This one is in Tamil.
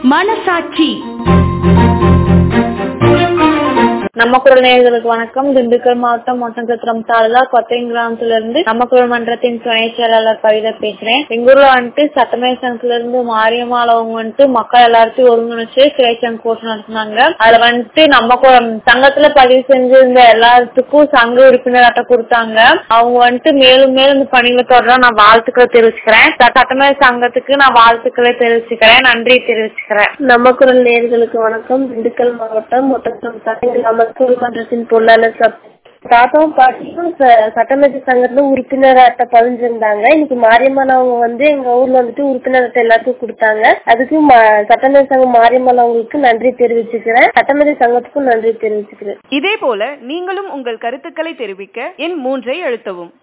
மனசாட்சி நம்ம குரல் நேயர்களுக்கு வணக்கம் திண்டுக்கல் மாவட்டம் ஒட்டன்சத்திரம் தாலுகா கொத்தையம் கிராமத்துல இருந்து நம்ம குரல் மன்றத்தின் துணை செயலாளர் கவிதை பேசுறேன் எங்க ஊர்ல வந்துட்டு சட்டமேல் சங்கத்துல இருந்து மாரியம்மாள் அவங்க வந்துட்டு மக்கள் எல்லாத்தையும் ஒருங்கிணைச்சு கிளை சங்க கூட்டம் நடத்தினாங்க அதுல வந்துட்டு நம்ம கு- சங்கத்துல பதிவு செஞ்சிருந்த எல்லாத்துக்கும் சங்க உறுப்பினர் அட்டை கொடுத்தாங்க அவங்க வந்துட்டு மேலும் மேலும் இந்த பணிகளை தொடர நான் வாழ்த்துக்களை தெரிவிச்சுக்கிறேன் ச- சட்டமேல் சங்கத்துக்கு நான் வாழ்த்துக்களை தெரிவிச்சுக்கிறேன் நன்றி தெரிவிச்சுக்கிறேன் நம்ம குரல் நேயர்களுக்கு வணக்கம் திண்டுக்கல் மாவட்டம் ஒட்டக்கம் மக்கள் மன்றத்தின் பொருளாளர் சப் தாத்தாவும் பாட்டியும் ச- சட்டமன்ற சங்கத்துல உறுப்பினர் அட்டை பதிஞ்சிருந்தாங்க இன்னைக்கு மாரியம்மன் அவங்க வந்து எங்க ஊர்ல வந்துட்டு உறுப்பினர் அட்டை எல்லாத்துக்கும் கொடுத்தாங்க அதுக்கு ம- சட்டமன்ற சங்கம் மாரியம்மன் அவங்களுக்கு நன்றி தெரிவிச்சுக்கிறேன் சட்டமன்ற சங்கத்துக்கும் நன்றி தெரிவிச்சுக்கிறேன் இதே போல நீங்களும் உங்கள் கருத்துக்களை தெரிவிக்க எண் மூன்றை அழுத்தவும்